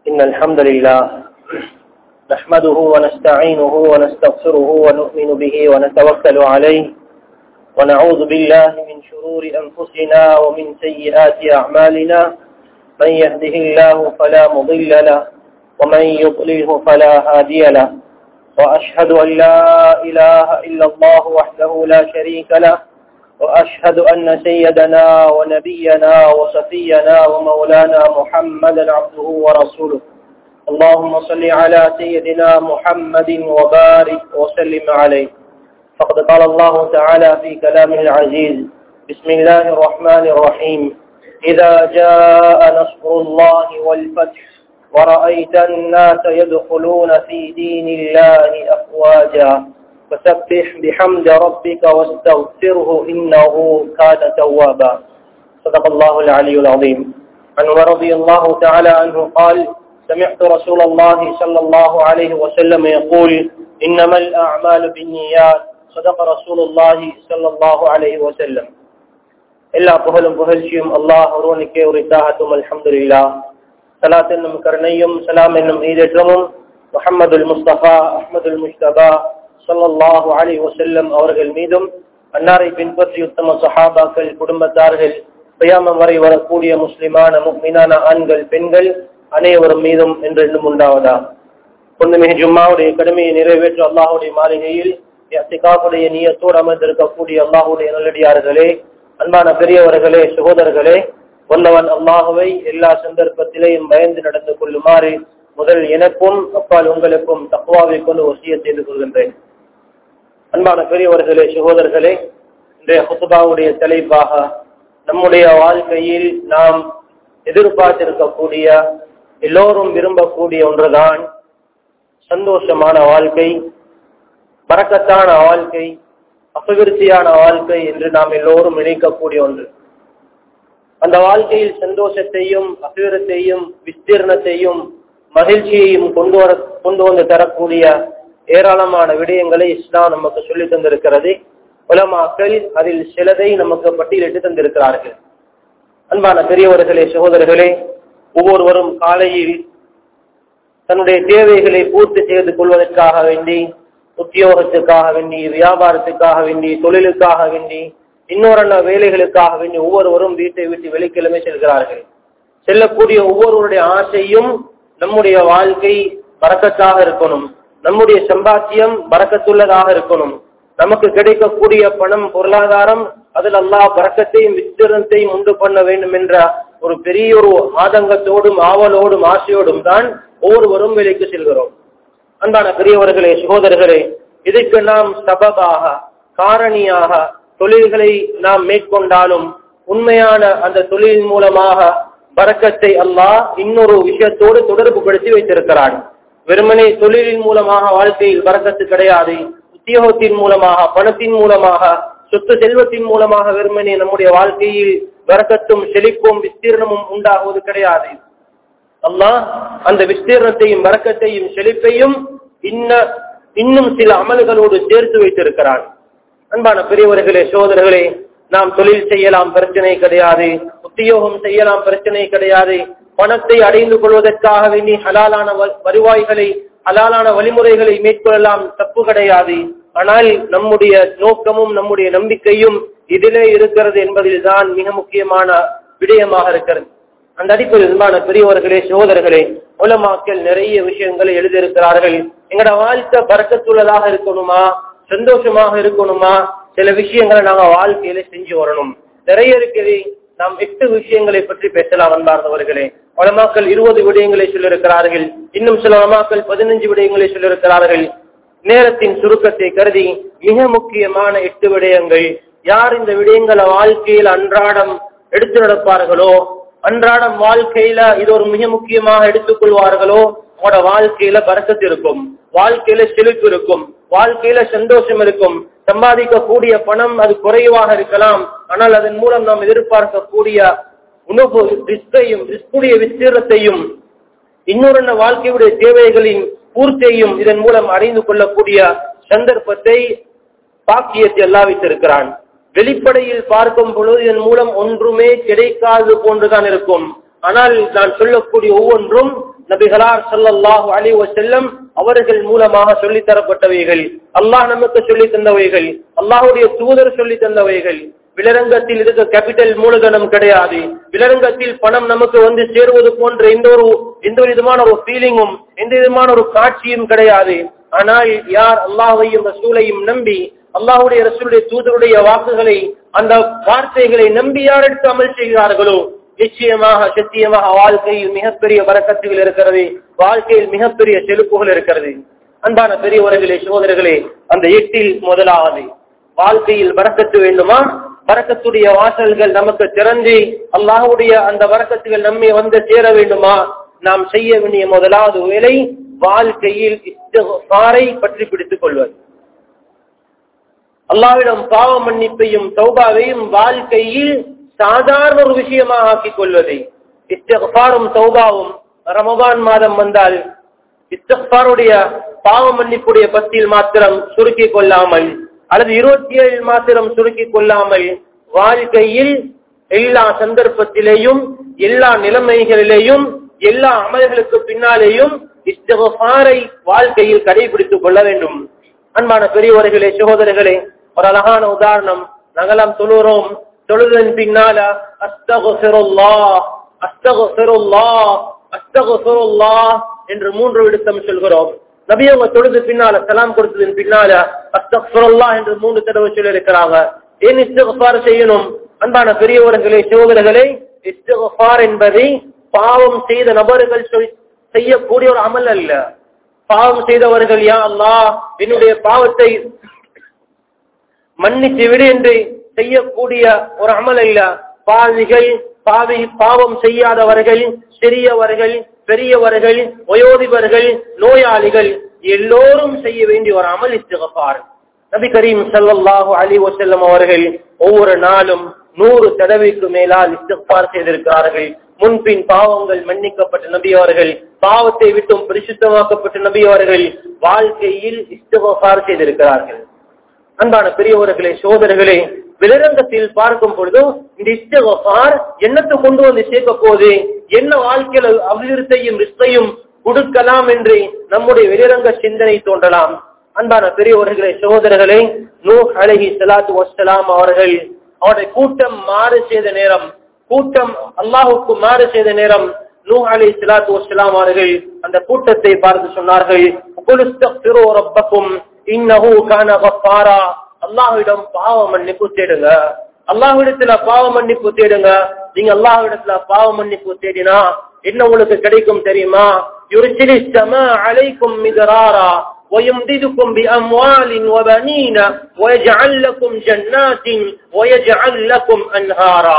إن الحمد لله نحمده ونستعينه ونستغفره ونؤمن به ونتوكل عليه ونعوذ بالله من شرور أنفسنا ومن سيئات أعمالنا من يهده الله فلا مضل له ومن يضلله فلا هادي له وأشهد أن لا إله إلا الله وحده لا شريك له وأشهد أن سيدنا ونبينا وصفينا ومولانا محمدا عبده ورسوله اللهم صل على سيدنا محمد وبارك وسلم عليه فقد قال الله تعالى في كلامه العزيز بسم الله الرحمن الرحيم إذا جاء نصر الله والفتح ورأيت الناس يدخلون في دين الله أفواجا فسبح بحمد ربك واستغفره إنه كان توابا صدق الله العلي العظيم عنه رضي الله تعالى عنه قال سمعت رسول الله صلى الله عليه وسلم يقول إنما الأعمال بالنيات صدق رسول الله صلى الله عليه وسلم எல்லா புகழும் புகழ்ச்சியும் அல்லாஹ் ஒருவனுக்கே உரித்தாகட்டும் அல்ஹம்துலில்லா சலாத் என்னும் கருணையும் சலாம் என்னும் ஈதேற்றமும் முஹம்மதுல் முஸ்தபா அஹ்மதுல் முஸ்தபா சொல்லல்லாஹு அலி வசல்லம் அவர்கள் மீதும் அன்னாரை பின்பற்றி உத்தம சஹாபாக்கள் குடும்பத்தார்கள் பயாமம் வரை வரக்கூடிய முஸ்லிமான முக்மினான ஆண்கள் பெண்கள் அனைவரும் மீதும் என்றென்றும் உண்டாவதா பொண்ணுமிகு ஜும்மாவுடைய கடமையை நிறைவேற்ற அல்லாஹுடைய மாளிகையில் அத்திகாவுடைய நீயத்தோடு அமர்ந்திருக்கக்கூடிய அல்லாஹுடைய நல்லடியார்களே அன்பான பெரியவர்களே சகோதரர்களே வல்லவன் அல்லாஹுவை எல்லா சந்தர்ப்பத்திலேயும் பயந்து நடந்து கொள்ளுமாறு முதல் எனக்கும் அப்பால் உங்களுக்கும் தக்குவாவை கொண்டு வசிய செய்து கொள்கின்றேன் அன்பான பெரியவர்களே சகோதரர்களே இன்றைய ஹுத்துபாவுடைய தலைப்பாக நம்முடைய வாழ்க்கையில் நாம் எதிர்பார்த்திருக்கக்கூடிய எல்லோரும் விரும்பக்கூடிய ஒன்றுதான் சந்தோஷமான வாழ்க்கை பறக்கத்தான வாழ்க்கை அபிவிருத்தியான வாழ்க்கை என்று நாம் எல்லோரும் நினைக்கக்கூடிய ஒன்று அந்த வாழ்க்கையில் சந்தோஷத்தையும் அபிவிருத்தையும் விஸ்தீர்ணத்தையும் மகிழ்ச்சியையும் கொண்டு வர கொண்டு வந்து தரக்கூடிய ஏராளமான விடயங்களை இஸ்லாம் நமக்கு சொல்லி தந்திருக்கிறது உலமாக்கள் அதில் சிலதை நமக்கு பட்டியலிட்டு தந்திருக்கிறார்கள் அன்பான பெரியவர்களே சகோதரர்களே ஒவ்வொருவரும் காலையில் தன்னுடைய தேவைகளை பூர்த்தி செய்து கொள்வதற்காக வேண்டி உத்தியோகத்துக்காக வேண்டி வியாபாரத்துக்காக வேண்டி தொழிலுக்காக வேண்டி இன்னொரு வேலைகளுக்காக வேண்டி ஒவ்வொருவரும் வீட்டை விட்டு வெளிக்கிழமை செல்கிறார்கள் செல்லக்கூடிய ஒவ்வொருவருடைய ஆசையும் நம்முடைய வாழ்க்கை பறக்கத்தாக இருக்கணும் நம்முடைய சம்பாத்தியம் பறக்கத்துள்ளதாக இருக்கணும் நமக்கு கிடைக்கக்கூடிய பணம் பொருளாதாரம் அதில் அல்லாஹ் பறக்கத்தையும் விஸ்திரத்தையும் உண்டு பண்ண வேண்டும் என்ற ஒரு பெரிய ஒரு ஆதங்கத்தோடும் ஆவலோடும் ஆசையோடும் தான் ஒவ்வொருவரும் வேலைக்கு செல்கிறோம் அன்பான பெரியவர்களே சகோதரர்களே இதற்கு நாம் சபபாக காரணியாக தொழில்களை நாம் மேற்கொண்டாலும் உண்மையான அந்த தொழில் மூலமாக பறக்கத்தை அல்லாஹ் இன்னொரு விஷயத்தோடு தொடர்பு படுத்தி வைத்திருக்கிறான் வெறுமனே தொழிலின் மூலமாக வாழ்க்கையில் பறக்கத்து கிடையாது உத்தியோகத்தின் மூலமாக பணத்தின் மூலமாக சொத்து செல்வத்தின் மூலமாக வெறுமனே நம்முடைய வாழ்க்கையில் வரக்கத்தும் செழிப்பும் விஸ்தீர்ணமும் உண்டாகுவது கிடையாது அல்லாஹ் அந்த விஸ்தீர்ணத்தையும் வரக்கத்தையும் செழிப்பையும் இன்ன இன்னும் சில அமல்களோடு சேர்த்து வைத்திருக்கிறான் அன்பான பெரியவர்களே சோதரர்களே நாம் தொழில் செய்யலாம் பிரச்சனை கிடையாது உத்தியோகம் செய்யலாம் பிரச்சனை கிடையாது பணத்தை அடைந்து கொள்வதற்காக வேண்டி ஹலாலான வருவாய்களை ஹலாலான வழிமுறைகளை மேற்கொள்ளலாம் தப்பு கிடையாது ஆனால் நம்முடைய நோக்கமும் நம்முடைய நம்பிக்கையும் இதிலே இருக்கிறது என்பதில் தான் மிக முக்கியமான விடயமாக இருக்கிறது அந்த அடிப்படையில் அன்பான பெரியவர்களே சகோதரர்களே உலமாக்கள் நிறைய விஷயங்களை எழுதியிருக்கிறார்கள் எங்களோட வாழ்க்கை பறக்கத்துள்ளதாக இருக்கணுமா சந்தோஷமாக இருக்கணுமா சில விஷயங்களை நாங்க வாழ்க்கையில செஞ்சு வரணும் நிறைய இருக்குது நாம் எட்டு விஷயங்களை பற்றி பேசலாம் அன்பார்ந்தவர்களே உலமாக்கள் இருபது விடயங்களை சொல்லியிருக்கிறார்கள் இன்னும் சில உலமாக்கள் பதினஞ்சு விடயங்களை சொல்லியிருக்கிறார்கள் நேரத்தின் சுருக்கத்தை கருதி மிக முக்கியமான எட்டு விடயங்கள் யார் இந்த விடயங்களை வாழ்க்கையில் அன்றாடம் எடுத்து நடப்பார்களோ அன்றாடம் வாழ்க்கையில இது ஒரு மிக முக்கியமாக எடுத்துக்கொள்வார்களோ உங்களோட வாழ்க்கையில பறக்கத்து இருக்கும் வாழ்க்கையில செழிப்பு இருக்கும் வாழ்க்கையில சந்தோஷம் இருக்கும் சம்பாதிக்கக்கூடிய பணம் அது குறைவாக இருக்கலாம் ஆனால் அதன் மூலம் நாம் எதிர்பார்க்கக்கூடிய உணவு ரிஸ்கையும் ரிஸ்குடைய விஸ்தீரத்தையும் இன்னொரு வாழ்க்கையுடைய தேவைகளின் பூர்த்தியையும் இதன் மூலம் அறிந்து கொள்ளக்கூடிய சந்தர்ப்பத்தை பாக்கியத்தை எல்லாம் வைத்திருக்கிறான் வெளிப்படையில் பார்க்கும் பொழுது இதன் மூலம் ஒன்றுமே கிடைக்காது போன்றுதான் இருக்கும் ஆனால் நான் சொல்லக்கூடிய ஒவ்வொன்றும் நபிகளார் ஸல்லல்லாஹு அலைஹி வஸல்லம் அவர்கள் மூலமாக சொல்லித் தரப்பட்டவைகள் அல்லாஹ் நமக்கு சொல்லி தந்தவைகள் அல்லாஹ்வுடைய தூதர் சொல்லி தந்தவைகள் விலரங்கத்தில் இருக்க கேபிட்டல் மூலதனம் கிடையாது விலரங்கத்தில் பணம் நமக்கு வந்து சேருவது போன்ற எந்த ஒரு எந்த ஒரு விதமான ஒரு ஃபீலிங்கும் எந்த விதமான ஒரு காட்சியும் கிடையாது ஆனால் யார் அல்லாஹையும் ரசூலையும் நம்பி அல்லாஹுடைய ரசூலுடைய தூதருடைய வாக்குகளை அந்த வார்த்தைகளை நம்பி யார் எடுத்து அமல் செய்கிறார்களோ நிச்சயமாக சத்தியமாக வாழ்க்கையில் மிகப்பெரிய வரக்கத்துகள் இருக்கிறது வாழ்க்கையில் மிகப்பெரிய செழுப்புகள் இருக்கிறது அன்பான பெரியவர்களே சகோதரர்களே அந்த எட்டில் முதலாவது வாழ்க்கையில் வரக்கத்து வேண்டுமா வரக்கத்துடைய வாசல்கள் நமக்கு திறந்து அல்லாஹுடைய அந்த வரக்கத்துகள் நம்மை வந்து சேர வேண்டுமா நாம் செய்ய வேண்டிய முதலாவது வேலை வாழ்க்கையில் இஸ்திஃபாரை பற்றி பிடித்துக் கொள்வது அல்லாவிடம் பாவ மன்னிப்பையும் தௌபாவையும் வாழ்க்கையில் சாதாரண ஒரு விஷயமாக ஆக்கிக் கொள்வதை இஸ்திஃபாரும் தௌபாவும் ரமபான் மாதம் வந்தால் இஸ்திஃபாருடைய பாவ மன்னிப்புடைய பத்தில் மாத்திரம் சுருக்கிக் கொள்ளாமல் அல்லது இருபத்தி ஏழு மாத்திரம் சுருக்கிக் கொள்ளாமல் வாழ்க்கையில் எல்லா சந்தர்ப்பத்திலேயும் எல்லா நிலைமைகளிலேயும் எல்லா அமல்களுக்கு பின்னாலேயும் இஸ்திஃபாரை வாழ்க்கையில் கடைபிடித்துக் கொள்ள வேண்டும் அன்பான பெரியவர்களே சகோதரர்களே ஒரு அழகான உதாரணம் நகலம் தொழுறோம் தொழுதன் பின்னால அஸ்தகுல்லா அஸ்தகுல்லா அஸ்தகுல்லா என்று மூன்று விடுத்தம் சொல்கிறோம் நபி அவங்க தொழுது பின்னால சலாம் கொடுத்ததன் பின்னால அஸ்தகுல்லா என்று மூன்று தடவை சொல்லி இருக்கிறாங்க ஏன் இஸ்தகுஃபார் செய்யணும் அன்பான பெரியவர்களே சகோதரர்களே இஸ்தகுஃபார் என்பதை பாவம் செய்த நபர்கள் செய்யக்கூடிய ஒரு அமல் அல்ல பாவம் செய்தவர்கள் யா அல்லா என்னுடைய பாவத்தை மன்னிச்சு விடு என்று செய்யக்கூடிய ஒரு அமல் அல்ல பாவிகள் பாவி பாவம் செய்யாதவர்கள் சிறியவர்கள் பெரியவர்கள் வயோதிபர்கள் நோயாளிகள் எல்லோரும் செய்ய வேண்டிய ஒரு அமல் இஸ்திகபார் நபி கரீம் சல்லாஹு அலி வசல்லம் அவர்கள் ஒவ்வொரு நாளும் நூறு தடவைக்கு மேலால் இஸ்திகபார் செய்திருக்கிறார்கள் முன்பின் பாவங்கள் மன்னிக்கப்பட்ட நபி அவர்கள் பாவத்தை விட்டும் பரிசுத்தமாக்கப்பட்ட நபி அவர்கள் வாழ்க்கையில் இஸ்திகபார் செய்திருக்கிறார்கள் அன்பான பெரியவர்களே சோதரர்களே வெளிரங்கத்தில் பார்க்கும் பொழுது இந்த இஸ்திகபார் என்னத்தை கொண்டு வந்து சேர்க்க போது என்ன வாழ்க்கையில அபிவிருத்தையும் ரிஸ்கையும் கொடுக்கலாம் என்று நம்முடைய வெளிரங்க சிந்தனை தோன்றலாம் அன்பான பெரியவர்களே சகோதரர்களே நூ அலஹி சலாத்து வசலாம் அவர்கள் அவருடைய கூட்டம் மாறு செய்த நேரம் கூட்டம் அல்லாஹுக்கு மாறு செய்த நேரம் நூ அலி சலாத்து வசலாம் அவர்கள் அந்த கூட்டத்தை பார்த்து சொன்னார்கள் அல்லாஹுவிடம் பாவ மன்னிப்பு தேடுங்க அல்லாஹ்விடத்துல பாவ மன்னிப்பு தேடுங்க நீங்க அல்லாஹ்விடத்துல பாவ மன்னிப்பு தேடினா என்ன உங்களுக்கு கிடைக்கும் தெரியுமா யுரிசிலி சம அலைக்கும் மிதராரா ويمددكم بأموال وبنين ويجعل لكم جنات ويجعل لكم أنهارا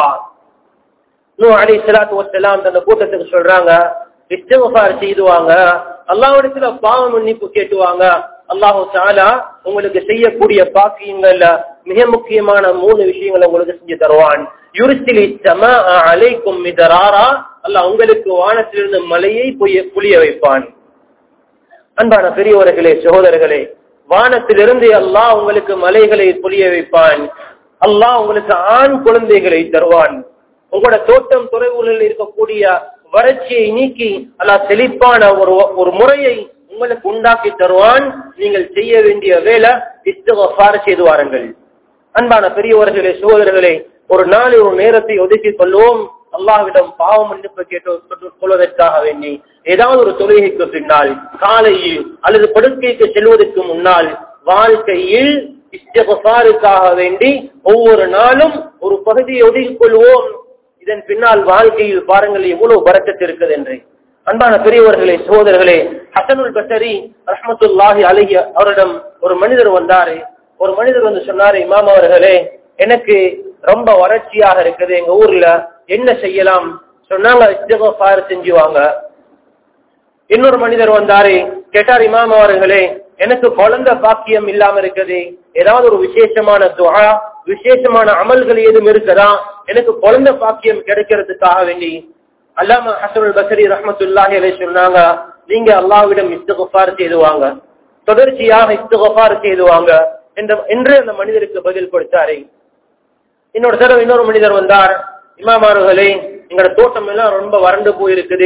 நூ அலி சலாத்து வசலாம் அந்த கூட்டத்துக்கு சொல்றாங்க இஸ்திஃபார் செய்துவாங்க அல்லாஹ்விடத்துல பாவ மன்னிப்பு கேட்டுவாங்க அல்லாஹு தாலா உங்களுக்கு செய்யக்கூடிய பாக்கியங்கள்ல மிக முக்கியமான மூணு விஷயங்களை உங்களுக்கு செஞ்சு தருவான் யுரிசிலி சம அலைக்கும் மிதராரா அல்லாஹ் உங்களுக்கு வானத்திலிருந்து மலையை பொய்ய புளிய வைப்பான் அன்பான பெரியவர்களே சகோதரர்களே வானத்திலிருந்து அல்லாஹ் உங்களுக்கு மலைகளை புளிய வைப்பான் அல்லாஹ் உங்களுக்கு ஆண் குழந்தைகளை தருவான் உங்களோட தோட்டம் துறைவுகளில் இருக்கக்கூடிய வறட்சியை நீக்கி அல்லாஹ் செழிப்பான ஒரு ஒரு முறையை உங்களுக்கு உண்டாக்கி தருவான் நீங்கள் செய்ய வேண்டிய வேலை இஸ்தகஃபார் செய்து வாருங்கள் அன்பான பெரியவர்களே சகோதரர்களே ஒரு நாள் ஒரு நேரத்தை ஒதுக்கி கொள்வோம் அல்லாஹ்விடம் பாவம் மன்னிப்பு கேட்டு கொள்வதற்காக வேண்டி ஏதாவது ஒரு தொழுகைக்கு பின்னால் காலையில் அல்லது படுக்கைக்கு செல்வதற்கு முன்னால் வாழ்க்கையில் இஸ்தகஃபாருக்காக வேண்டி ஒவ்வொரு நாளும் ஒரு பகுதியை ஒதுக்கிக் கொள்வோம் இதன் பின்னால் வாழ்க்கையில் பாருங்கள் எவ்வளவு பறக்கத்து இருக்குது என்று அன்பான பெரியவர்களே சகோதரர்களே ஹசனுல் பசரி ரஹமத்துல்லாஹி அழகிய அவரிடம் ஒரு மனிதர் வந்தாரு ஒரு மனிதர் வந்து சொன்னாரு இமாம் அவர்களே எனக்கு ரொம்ப வறட்சியாக இருக்குது எங்க ஊர்ல என்ன செய்யலாம் சொன்னாங்க இஸ்திகஃபார் செஞ்சுவாங்க இன்னொரு மனிதர் வந்தாரு கேட்டார் இமாம் அவர்களே எனக்கு குழந்தை பாக்கியம் இல்லாம இருக்குது ஏதாவது ஒரு விசேஷமான துவா விசேஷமான அமல்கள் ஏதும் இருக்குதா எனக்கு குழந்தை பாக்கியம் கிடைக்கிறதுக்காக வேண்டி அல்லாம ஹசனுல் பசரி ரஹமத்துல்லாஹி அலை சொன்னாங்க நீங்க அல்லாவிடம் இஸ்துகஃபார் செய்துவாங்க தொடர்ச்சியாக இஸ்துகஃபார் செய்துவாங்க என்று அந்த மனிதருக்கு பதில் கொடுத்தாரு இன்னொரு தடவை இன்னொரு மனிதர் வந்தார் இமாமார்களே எங்களோட தோட்டம் எல்லாம் ரொம்ப வறண்டு போயிருக்குது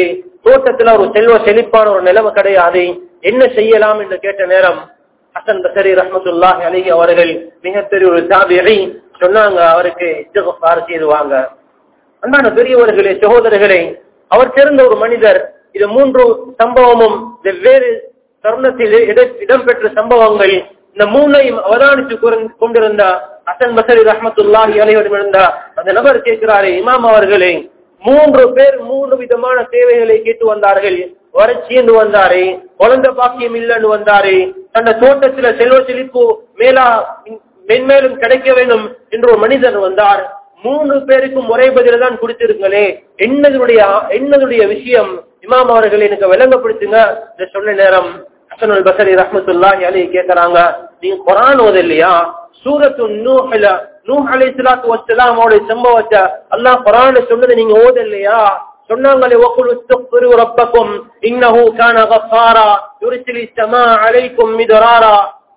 தோட்டத்துல ஒரு செல்வ செழிப்பான ஒரு நிலைமை கிடையாது என்ன செய்யலாம் என்று கேட்ட நேரம் ஹசன் பசரி ரஹமத்துல்லாஹி அலிஹி அவர்கள் மிகப்பெரிய ஒரு தாபியை சொன்னாங்க அவருக்கு இஸ்திக்ஃபார் செய்துவாங்க அன்பான பெரியவர்களே சகோதரர்களே அவர் சிறந்த ஒரு மனிதர் இது மூன்று சம்பவமும் வெவ்வேறு தருணத்தில் இட- இடம்பெற்ற சம்பவங்கள் இந்த மூணையும் அவதானித்து கூர்ந்து- கொண்டிருந்த ஹசன் பசரி ரஹமத்துல்லாஹி அலைவரும் இருந்த அந்த நபர் கேட்கிறாரே இமாம் அவர்களே மூன்று பேர் மூன்று விதமான தேவைகளை கேட்டு வந்தார்கள் வறட்சின்னு வந்தாரு குழந்தை பாக்கியம் இல்லைன்னு வந்தாரு தன்னை தோட்டத்துல செல்வ செழிப்பு மேலா மென்மேலும் கிடைக்க வேண்டும் என்று ஒரு மனிதர் வந்தார் மூன்று பேருக்கும் ஒரே பதில தான் கொடுத்திருங்களே என்னதுடைய என்னதுடைய விஷயம் இமாம் அவர்கள் எனக்கு விளங்கப்படுத்துங்க இதை சொன்ன நேரம் ஹசனுல் பசரி ரஹமத்துல்லாஹி அலி கேக்குறாங்க நீங்க குரான் ஓத இல்லையா சூரத்து நூஹ்ல நூஹ் அலைஹிஸ்ஸலாத்து வஸ்ஸலாமோட சம்பவத்தை அல்லாஹ் குரான்ல சொன்னதை நீங்க ஓத இல்லையா சொன்னாங்களே وَقُلُوا اسْتَغْفِرُوا رَبَّكُمْ إِنَّهُ كَانَ غَفَّارًا يُرْسِلِ السَّمَاءَ عَلَيْكُمْ مِدْرَارًا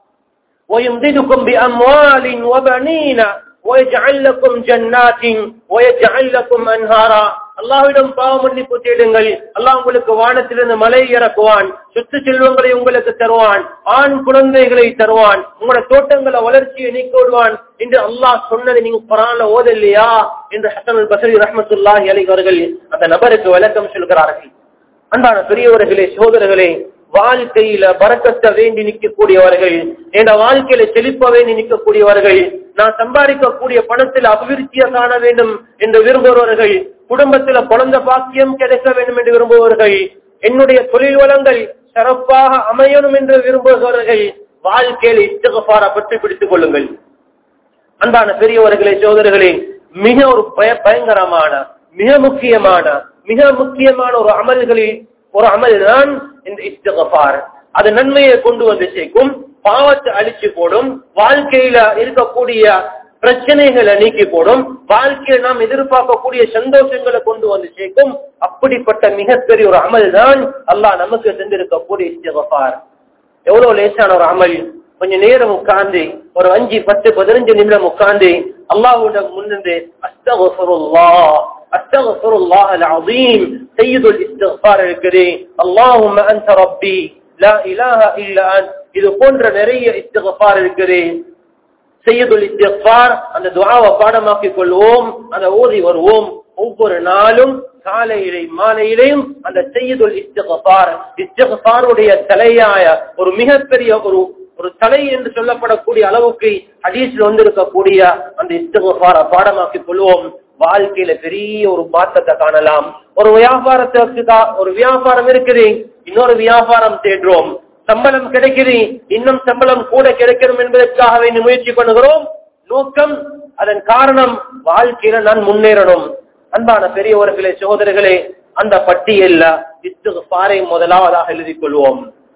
ويمددكم بأموال وبنين ويجعل لكم جنات ويجعل لكم أنهارا அல்லாஹ்விடம் பாவ மன்னிப்பு தேடுங்கள் அல்லாஹ் உங்களுக்கு வானத்திலிருந்து மலை இறக்குவான் சொத்து செல்வங்களை உங்களுக்கு தருவான் ஆண் குழந்தைகளை தருவான் உங்களோட தோட்டங்களை வளர்ச்சியை நீக்க விடுவான் என்று அல்லாஹ் சொன்னதை நீங்க குரான்ல ஓதலையா என்று ஹசன் பசரி ரஹமத்துல்லாஹி அலி அவர்கள் அந்த நபருக்கு விளக்கம் சொல்கிறார்கள் அன்பான பெரியவர்களே சோதரர்களே வாழ்க்கையில பறக்கத்தை வேண்டி நிற்கக்கூடியவர்கள் என் வாழ்க்கையில செழிப்ப வேண்டி நிற்கக்கூடியவர்கள் நான் சம்பாதிக்கக்கூடிய பணத்தில் அபிவிருத்தியை காண வேண்டும் என்று விரும்புபவர்கள் குடும்பத்துல குழந்தை பாக்கியம் கிடைக்க வேண்டும் என்று விரும்புபவர்கள் என்னுடைய தொழில் வளங்கள் சிறப்பாக அமையணும் என்று விரும்புபவர்கள் வாழ்க்கையில் இத்தகப்பார பற்றி பிடித்துக் கொள்ளுங்கள் அன்பான பெரியவர்களே சோதரர்களே மிக ஒரு பய பயங்கரமான மிக முக்கியமான மிக முக்கியமான ஒரு அமல்களில் ஒரு அமல் தான் இந்த இஸ்திகபார் அது நன்மையை கொண்டு வந்து சேர்க்கும் பாவத்தை அழிச்சு போடும் வாழ்க்கையில இருக்கக்கூடிய பிரச்சனைகளை நீக்கி போடும் வாழ்க்கையில் நாம் எதிர்பார்க்கக்கூடிய சந்தோஷங்களை கொண்டு வந்து சேர்க்கும் அப்படிப்பட்ட மிகப்பெரிய ஒரு அமல் தான் அல்லாஹ் நமக்கு செஞ்சிருக்கக்கூடிய இஸ்திகபார் எவ்வளவு லேசான ஒரு அமல் கொஞ்ச நேரம் உட்கார்ந்து ஒரு அஞ்சு பத்து பதினஞ்சு நிமிடம் உட்கார்ந்து அல்லாஹ்விடம் முன்னிருந்து அஸ்தகுஃபிருல்லாஹ் அஸ்தகுஃபிருல்லாஹ் அல்-அஸீம் சய்யிதுல் இஸ்திக்ஃபார் இருக்குது அல்லாஹும்ம அன்த ரப்பி லா இலாஹ இல்லா அன்த் இது போன்ற நிறைய இஸ்திக்ஃபார் இருக்குது செய்யதுல் இஸ்திக்பார் அந்த துஆவை பாடமாக்கிக் கொள்வோம் அதை ஓதி வருவோம் ஒவ்வொரு நாளும் காலையிலே மாலையிலேயும் அந்த செய்யதுல் இஸ்திக்பார் இஸ்திக்பாருடைய தலையாய ஒரு மிகப்பெரிய ஒரு ஒரு தலை என்று சொல்லப்படக்கூடிய அளவுக்கு ஹதீஸ்ல வந்திருக்கக்கூடிய அந்த இஸ்திக்பாரை பாடமாக்கிக் கொள்வோம் வாழ்க்கையில பெரிய ஒரு மாற்றத்தை காணலாம் ஒரு வியாபாரத்துக்கு கா- ஒரு வியாபாரம் இருக்குது இன்னொரு வியாபாரம் தேடுறோம் சம்பளம் கிடைக்குது இன்னும் சம்பளம் கூட கிடைக்கணும் என்பதற்காக வேண்டி முயற்சி பண்ணுகிறோம் நோக்கம் அதன் காரணம் வாழ்க்கையில நான் முன்னேறணும் அன்பான பெரியவர்களே சகோதரர்களே அந்த பட்டியல்ல இஸ்திக்பாரை முதலாவதாக எழுதிக் கொள்வோம்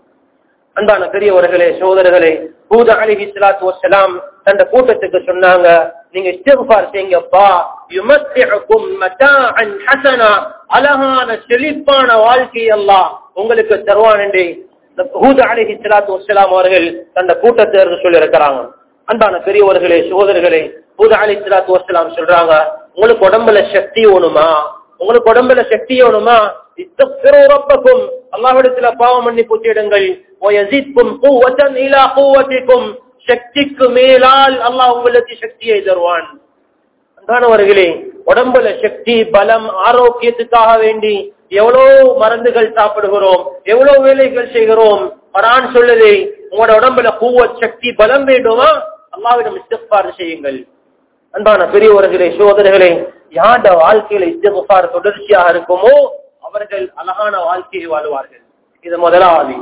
அன்பான பெரியவர்களே சகோதரர்களே பூத அலிஹி ஸலாத்து வஸ்ஸலாம் தந்த கூட்டத்துக்கு சொன்னாங்க நீங்க இஸ்திக்பார் செய்யுங்கப்பா யுமத்திஉக்கும் மதாஅன் ஹஸனா அழகான செழிப்பான வாழ்க்கை அல்லாஹ் உங்களுக்கு தருவான் என்று ஹூத் அலிஹி ஸலாத்து வஸ்ஸலாம் அவர்கள் தந்த கூட்டத்திற்கு சொல்லி இருக்கிறாங்க அன்பான பெரியவர்களே சகோதரர்களே ஹூத் அலிஹி ஸலாத்து வஸ்ஸலாம் சொல்றாங்க உங்களுக்கு உடம்புல சக்தி வேணுமா உங்களுக்கு உடம்புல சக்தி வேணுமா இஸ்தக்ஃபிரு ரப்பக்கும் அல்லாஹ்விடத்துல பாவ மன்னிப்பு தேடுங்கள் வயசித்கும் குவத்தன் இலா குவத்திக்கும் சக்திக்கு மேலால் அல்லாஹ் உங்களுக்கு சக்தியை தருவான் அன்பானவர்களே உடம்புல சக்தி பலம் ஆரோக்கியத்துக்காக வேண்டி எவ்வளவு மருந்துகள் சாப்பிடுகிறோம் எவ்வளவு வேலைகள் செய்கிறோம் பரான் சொல்லுது உங்களோட உடம்புல கூவத் சக்தி பலம் வேண்டுமா அல்லாவிடம் இஸ்திஃபார் செய்யுங்கள் அன்பான பெரியவர்களே சோதரர்களே யாண்ட வாழ்க்கையில இஸ்திஃபார் தொடர்ச்சியாக இருக்குமோ அவர்கள் அழகான வாழ்க்கையை வாழ்வார்கள் இது முதலாவது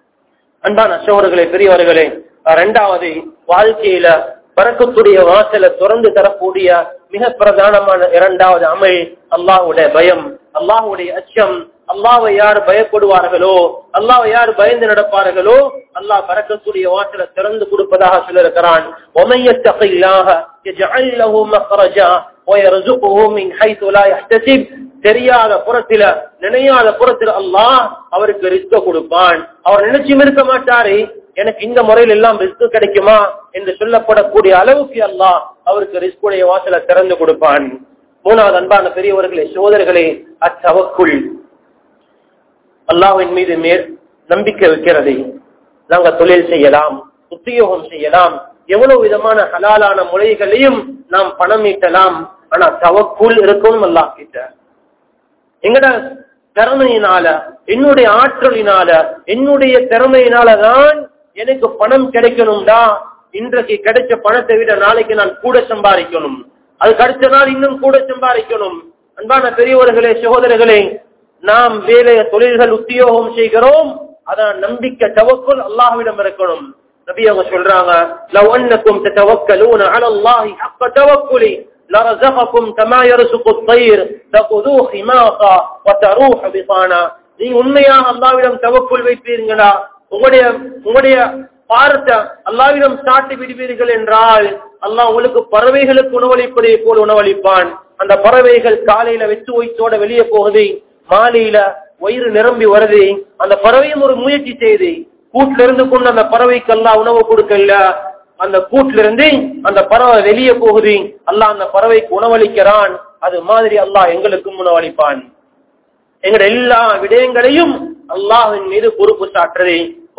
அன்பான சோழர்களே பெரியவர்களே இரண்டாவது வாழ்க்கையில பறக்கக்கூடிய வாசலை திறந்து தரக்கூடிய மிக பிரதானமான இரண்டாவது அமல் அல்லாஹ்வுடைய பயம் அல்லாஹ்வுடைய அச்சம் அல்லாஹ்வை யார் பயப்படுவார்களோ அல்லாஹ்வை யார் பயந்து நடப்பார்களோ அல்லாஹ் பறக்கக்கூடிய வாசலை திறந்து கொடுப்பதாக சொல்லியிருக்கிறான் وَمَن يَتَّقِ اللَّهَ يَجْعَل لَّهُ مَخْرَجًا وَيَرْزُقْهُ مِنْ حَيْثُ لَا يَحْتَسِبُ தெரியாத புறத்தில நினையாத புறத்தில் அல்லாஹ் அவருக்கு ரிஸ்க கொடுப்பான் அவர் நினைச்சும் இருக்க மாட்டாரு எனக்கு இந்த முறையில் எல்லாம் ரிஸ்க் கிடைக்குமா என்று சொல்லப்படக்கூடிய அளவுக்கு அல்லாஹ் அவருக்கு ரிஸ்குடைய வாசலை திறந்து கொடுப்பான் மூணாவது அன்பான பெரியவர்களே சோதர்களே அத்தவக்குள் அல்லாஹ்வின் மீது மேல் நம்பிக்கை வைக்கிறது நாங்க தொழில் செய்யலாம் உத்தியோகம் செய்யலாம் எவ்வளவு விதமான ஹலாலான முறைகளையும் நாம் பணம் ஈட்டலாம் ஆனா தவக்குள் இருக்கணும் அல்லாஹ் கிட்ட எங்கட திறமையினால என்னுடைய ஆற்றலினால என்னுடைய திறமையினால தான் எனக்கு பணம் கிடைக்கணும்டா இன்றைக்கு கிடைச்ச பணத்தை விட நாளைக்கு நான் கூட சம்பாதிக்கணும் அதுக்கு அடுத்த நாள் இன்னும் கூட சம்பாதிக்கணும் அன்பான பெரியவர்களே சகோதரர்களே நாம் வேலை தொழில்கள் உத்தியோகம் செய்கிறோம் அதான் நம்பிக்கை தவக்குள் அல்லாஹ்விடம் இருக்கணும் நபி அவங்க சொல்றாங்க لو انكم تتوكلون على الله حق توكله لرزقكم كما يرزق الطير تقذو خماصا وتروح بطانا நீங்க உண்மையாக அல்லாவிடம் தவக்குள் வைப்பீர்களா உங்களுடைய உங்களுடைய பாரத்தை அல்லாவிடம் சாட்டி விடுவீர்கள் என்றால் அல்லாஹ் உங்களுக்கு பறவைகளுக்கு உணவளிப்பதை போல் உணவளிப்பான் அந்த பறவைகள் காலையில வெச்சு ஒய்த்தோட வெளியே போகுது மாலையில வயிறு நிரம்பி வருது அந்த பறவையும் ஒரு முயற்சி செய்து கூட்டுல இருந்து கொண்டு அந்த பறவைக்கு எல்லாம் உணவு கொடுக்கல அந்த கூட்டுல இருந்து அந்த பறவை வெளியே போகுது அல்லாஹ் அந்த பறவைக்கு உணவளிக்கிறான் அது மாதிரி அல்லாஹ் எங்களுக்கும் உணவளிப்பான் எங்கட எல்லா விடயங்களையும் அல்லாஹின் மீது பொறுப்பு சாட்டுறது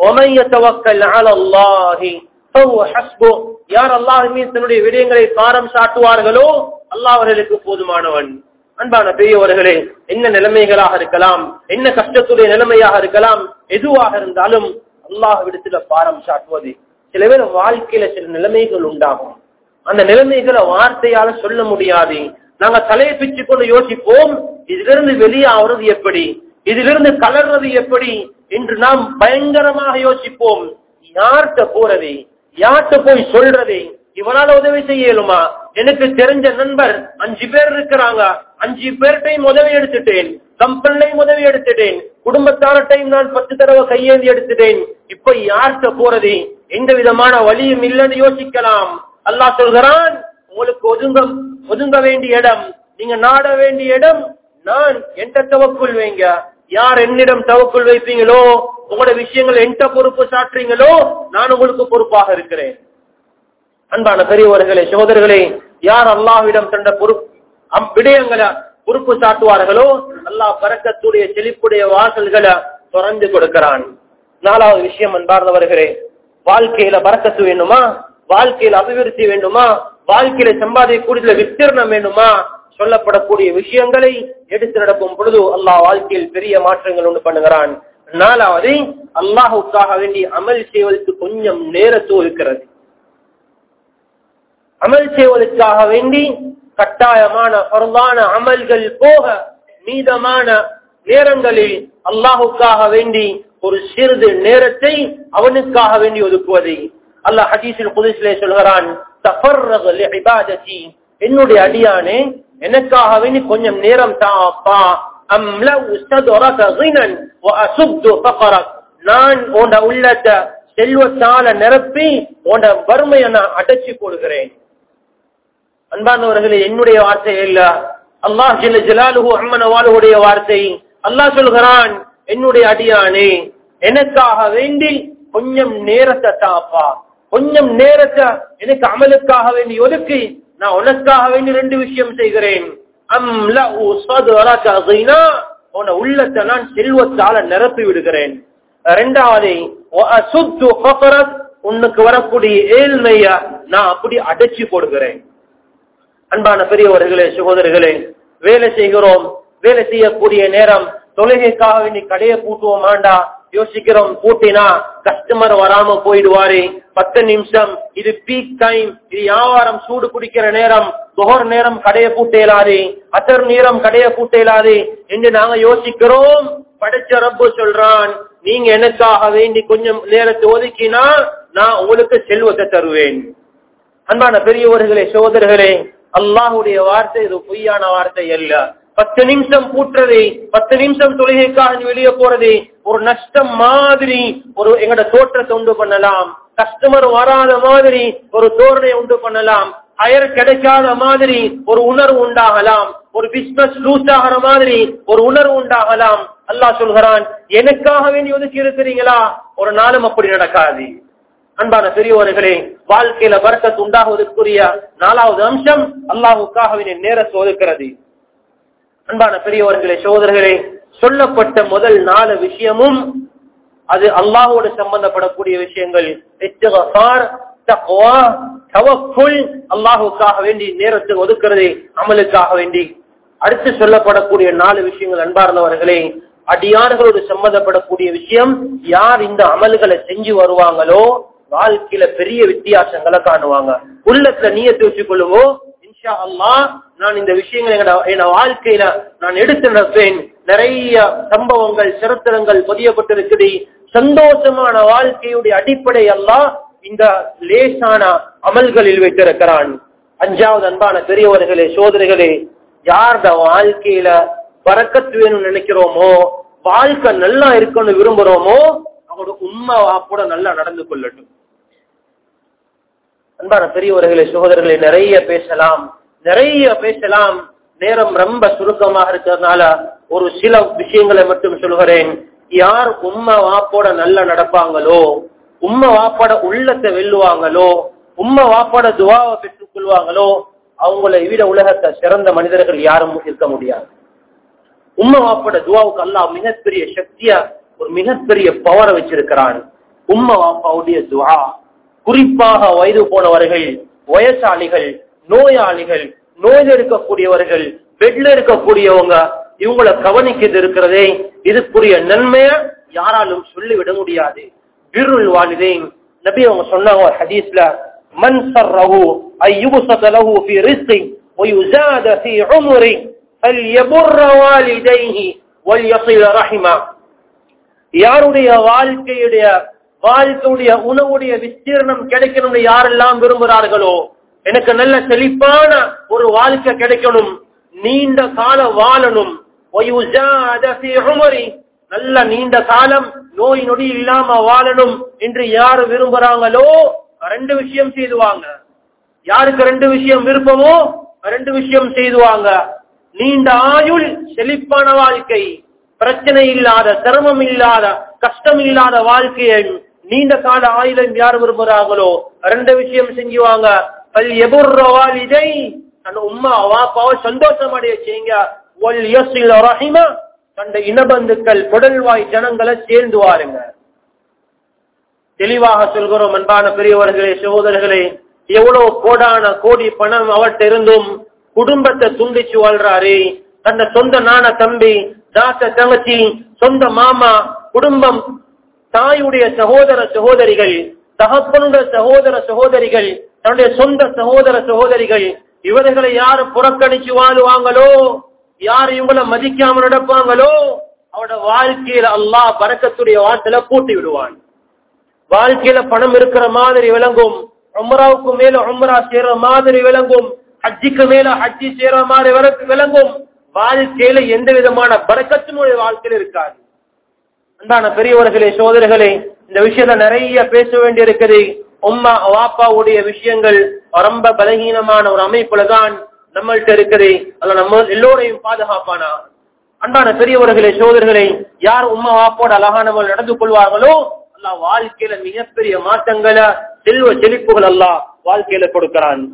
யார் அல்லாஹின் மீது தன்னுடைய விடயங்களை காரம் சாட்டுவார்களோ அல்லாஹ் அவர்களுக்கு போதுமானவன் அன்பான பெரியவர்களே என்ன நிலைமைகளாக இருக்கலாம் என்ன கஷ்டத்துடைய நிலைமையாக இருக்கலாம் எதுவாக இருந்தாலும் அல்லாஹ்விடத்துல பாரம் சாட்டுவது சில பேர் வாழ்க்கையில சில நிலைமைகள் உண்டாகும் அந்த நிலைமைகளை வார்த்தையால சொல்ல முடியாது நாங்க தலையை பிச்சு கொண்டு யோசிப்போம் இதிலிருந்து வெளியாகிறது எப்படி இதிலிருந்து கலர்றது எப்படி என்று நாம் பயங்கரமாக யோசிப்போம் யார்கிட்ட போறது யார்கிட்ட போய் சொல்றது இவனால உதவி செய்ய இயலுமா எனக்கு தெரிஞ்ச நண்பர் அஞ்சு பேர் இருக்கிறாங்க அஞ்சு பேர்கிட்டையும் உதவி எடுத்துட்டேன் கம்பெனிலையும் உதவி எடுத்துட்டேன் குடும்பத்தார்ட்டையும் நான் பத்து தடவை கையேந்தி எடுத்துட்டேன் இப்ப யார்கிட்ட போறது எந்த விதமான வழியும் இல்லைன்னு யோசிக்கலாம் அல்லாஹ் சொல்கிறான் உங்களுக்கு ஒதுங்க ஒதுங்க வேண்டிய இடம் நீங்க நாட வேண்டிய இடம் நான் எந்த தவக்குள் வைங்க யார் என்னிடம் தவக்குள் வைப்பீங்களோ உங்களோட விஷயங்கள் எந்த பொறுப்பு சாட்டுறீங்களோ நான் உங்களுக்கு பொறுப்பாக இருக்கிறேன் அன்பான பெரியவர்களே சகோதரர்களே யார் அல்லாஹ்விடம் தந்த பொறுப்பு அம் விடயங்களை பொறுப்பு சாட்டுவார்களோ அல்லாஹ் பறக்கத்துடைய செழிப்புடைய வாசல்களை திறந்து கொடுக்கிறான் நாலாவது விஷயம் அன்பார்ந்தவர்களே வாழ்க்கையில பறக்கத்து வேண்டுமா வாழ்க்கையில அபிவிருத்தி வேண்டுமா வாழ்க்கையில சம்பாதிக்கூடிய விஸ்தீர்ணம் வேண்டுமா சொல்லப்படக்கூடிய விஷயங்களை எடுத்து நடக்கும் பொழுது அல்லாஹ் வாழ்க்கையில் பெரிய மாற்றங்கள் உண்டு பண்ணுகிறான் நாலாவது அல்லாஹுக்காக வேண்டி அமல் செய்வதற்கு கொஞ்சம் நேரத்தோ இருக்கிறது அமல் செய்வதற்காக வேண்டி கட்டாயமான பரவான அமல்கள் போக மீதமான நேரங்களில் அல்லாஹுக்காக வேண்டி ஒரு சிறிது நேரத்தை அவனுக்காக வேண்டி ஒதுக்குவது அல்லாஹ் ஹதீஸில் புதுசிலே சொல்கிறான் என்னுடைய அடியானே எனக்காக வேண்டி கொஞ்சம் நேரம் தாப்பா நான் உண்ட உள்ளத்தை செல்வத்தால நிரப்பி உண்ட வறுமையை நான் அடைச்சி போடுகிறேன் அன்பானவர்களே என்னுடைய வார்த்தை இல்ல அல்லாஹ் ஜில்ல ஜலாலுஹு அம்மனவாலுடைய வார்த்தை அல்லாஹ் சொல்கிறான் என்னுடைய அடியானே எனக்காக வேண்டி கொஞ்சம் நேரத்தை தாப்பா கொஞ்சம் நேரத்தை எனக்கு அமலுக்காக வேண்டி ஒதுக்கி நான் உனக்காக வேண்டி ரெண்டு விஷயம் செய்கிறேன் உன உள்ளத்தை நான் செல்வத்தால நிரப்பி விடுகிறேன் ரெண்டாவது உன்னுக்கு வரக்கூடிய ஏழ்மைய நான் அப்படி அடைச்சி போடுகிறேன் அன்பான பெரியவர்களே சகோதரர்களே வேலை செய்கிறோம் வேலை செய்யக்கூடிய நேரம் தொழுகைக்காக வேண்டி கடையை பூட்டுவோம் ஆண்டா யோசிக்கிறோம் பூட்டினா கஸ்டமர் வராம போயிடுவாரு பத்து நிமிஷம் இது பீக் டைம் இது வியாபாரம் சூடு குடிக்கிற நேரம் துகர் நேரம் கடையை பூட்டேலாது அசர் நேரம் கடையை பூட்டேலாது என்று நாங்க யோசிக்கிறோம் படைச்ச ரப்பு சொல்றான் நீங்க எனக்காக வேண்டி கொஞ்சம் நேரத்தை ஒதுக்கினா நான் உங்களுக்கு செல்வத்தை தருவேன் அன்பான பெரியவர்களே சோதர்களே அல்லாஹுடைய வார்த்தை இது பொய்யான வார்த்தை அல்ல பத்து நிமிஷம் பூட்டுறது பத்து நிமிஷம் தொழுகைக்காக வெளியே போறது ஒரு நஷ்டம் மாதிரி ஒரு எங்கட தோற்றத்தை உண்டு பண்ணலாம் கஸ்டமர் வராத மாதிரி ஒரு தோரணை உண்டு பண்ணலாம் ஹயர் கிடைக்காத மாதிரி ஒரு உணர்வு உண்டாகலாம் ஒரு பிசினஸ் லூஸ் ஆகிற மாதிரி ஒரு உணர்வு உண்டாகலாம் அல்லாஹ் சொல்கிறான் எனக்காக வேண்டி ஒதுக்கி இருக்கிறீங்களா ஒரு நாளும் அப்படி நடக்காது அன்பான பெரியவர்களே வாழ்க்கையில பறக்கத்து உண்டாகுவதற்குரிய நாலாவது அம்சம் அல்லாஹுக்காக நேரத்தை ஒதுக்கிறது அன்பான பெரியவர்களே சோதர்களே சொல்லப்பட்ட முதல் நாலு விஷயமும் அது அல்லாஹோடு சம்பந்தப்படக்கூடிய விஷயங்கள் இஸ்திக்ஃபார், தக்வா, தவக்குல் அல்லாஹுக்காக வேண்டி நேரத்தை ஒதுக்குறது அமலுக்காக வேண்டி அடுத்து சொல்லப்படக்கூடிய நாலு விஷயங்கள் அன்பார்ந்தவர்களே அடியார்களோடு சம்பந்தப்படக்கூடிய விஷயம் யார் இந்த அமல்களை செஞ்சு வருவாங்களோ வாழ்க்கையில பெரிய வித்தியாசங்களை காணுவாங்க உள்ளத்துல நீயத்தை வச்சுக் கொள்ளுவோம் இன்ஷா அல்லாஹ் நான் இந்த விஷயங்களை எங்கட- என் வாழ்க்கையில நான் எடுத்து நடப்பேன் நிறைய சம்பவங்கள் சரித்திரங்கள் பதியப்பட்டிருக்குது சந்தோஷமான வாழ்க்கையுடைய அடிப்படை எல்லாம் இந்த லேசான அமல்களில் வைத்திருக்கிறான் அஞ்சாவது அன்பான பெரியவர்களே சோதரிகளே யார்ட வாழ்க்கையில பறக்கத்து வேணும்னு நினைக்கிறோமோ வாழ்க்கை நல்லா இருக்கணும்னு விரும்புறோமோ அவங்களோட உண்மை வாப்போட நல்லா நடந்து கொள்ளட்டும் அன்பான பெரியவர்களே சகோதரர்களே நிறைய பேசலாம் நிறைய பேசலாம் நேரம் ரொம்ப சுருக்கமாக இருக்கிறதுனால ஒரு சில விஷயங்களை மட்டும் சொல்கிறேன் யார் உம்மை வாப்போட நல்லா நடப்பாங்களோ உம்மை வாப்போட உள்ளத்தை வெல்லுவாங்களோ உம்மை வாப்போட துவாவை பெற்றுக் கொள்வாங்களோ அவங்களை விட உலகத்தை சிறந்த மனிதர்கள் யாரும் இருக்க முடியாது உம்மை வாப்போட துவாவுக்கு அல்லாஹ் மிகப்பெரிய சக்தியா ஒரு மிகப்பெரிய பவரை வச்சிருக்கிறான் உம்மை வாப்பாவுடைய துவா குறிப்பாக வயது போனவர்கள் வயசாளிகள் நோயாளிகள் நோயில் இருக்கக்கூடியவர்கள் பெட்ல இருக்கக்கூடியவங்க இவங்களை கவனிக்கிறது இருக்கிறதே இதுக்குரிய நன்மைய யாராலும் சொல்லிவிட முடியாது பிருள் வாலிதேன் நபி அவங்க சொன்னாங்க ஒரு ஹதீஸ்ல மன் சர்ரஹு ஐயுபசத லஹு ஃபீ ரிஸ்கி ويزاد في عمره فليبر والديه وليصل رحمه யாருடைய வாழ்க்கையுடைய வாழ்க்கையுடைய உணவுடைய விஸ்தீர்ணம் கிடைக்கணும்னு யாரெல்லாம் விரும்புகிறார்களோ எனக்கு நல்ல செழிப்பான ஒரு வாழ்க்கை கிடைக்கணும் நீண்ட கால வாழணும் وَيُزَادَ فِي عُمَرِهِ நல்ல நீண்ட காலம் நோய் நொடி இல்லாம வாழணும் என்று யாரு விரும்புறாங்களோ ரெண்டு விஷயம் செய்துவாங்க யாருக்கு ரெண்டு விஷயம் விருப்பமோ ரெண்டு விஷயம் செய்துவாங்க நீண்ட ஆயுள் செழிப்பான வாழ்க்கை பிரச்சனை இல்லாத சிரமம் இல்லாத கஷ்டம் இல்லாத வாழ்க்கையை நீண்ட கால ஆயுளம் யார் விரும்புறாங்களோ ரெண்டு விஷயம் செஞ்சுவாங்க பல் எபுர்ரவால் இதை தன் உம்மா வாப்பாவை சந்தோஷம் அடைய செய்யுங்க ஒல் யசில் ரஹிமா தந்த இனபந்துக்கள் குடல்வாய் ஜனங்களை சேர்ந்து வாருங்க தெளிவாக சொல்கிறோம் அன்பான பெரியவர்களே சகோதரர்களே எவ்வளவு கோடான கோடி பணம் அவர்கிட்ட இருந்தும் குடும்பத்தை துண்டிச்சு வாழ்றாரு தன்னை சொந்த நான தம்பி தாத்த தங்கச்சி சொந்த மாமா குடும்பம் தாயுடைய சகோதர சகோதரிகள் தகப்பனுடைய சகோதர சகோதரிகள் தன்னுடைய சொந்த சகோதர சகோதரிகள் இவர்களை யாரு புறக்கணிச்சு வாழுவாங்களோ யார் இவங்களை மதிக்காம நடப்பாங்களோ அவட வாழ்க்கையில அல்லாஹ் பறக்கத்துடைய வாசல பூட்டி விடுவான் வாழ்க்கையில பணம் இருக்கிற மாதிரி விளங்கும் உம்ராவுக்கு மேல உம்ரா செய்யற மாதிரி விளங்கும் ஹஜ்ஜிக்கு மேல ஹஜ்ஜி செய்யற மாதிரி விளக்கு- விளங்கும் வாழ்க்கையில எந்த விதமான பறக்கத்தும் உடைய வாழ்க்கையில இருக்காது அன்பான பெரியவர்களே சோதரர்களே இந்த விஷயத்துல நிறைய பேச வேண்டி இருக்குது உம்மா வாப்பாவுடைய விஷயங்கள் ரொம்ப பலகீனமான ஒரு அமைப்புல தான் நம்மள்ட்ட இருக்குது அதுல நம்ம எல்லோரையும் பாதுகாப்பானா அன்பான பெரியவர்களே சோதரர்களே யார் உம்மா வாப்போட அழகானவர்கள் நடந்து கொள்வார்களோ அல்லாஹ் வாழ்க்கையில மிகப்பெரிய மாற்றங்களை செல்வ செழிப்புகள் அல்லாஹ் வாழ்க்கையில கொடுக்கிறான்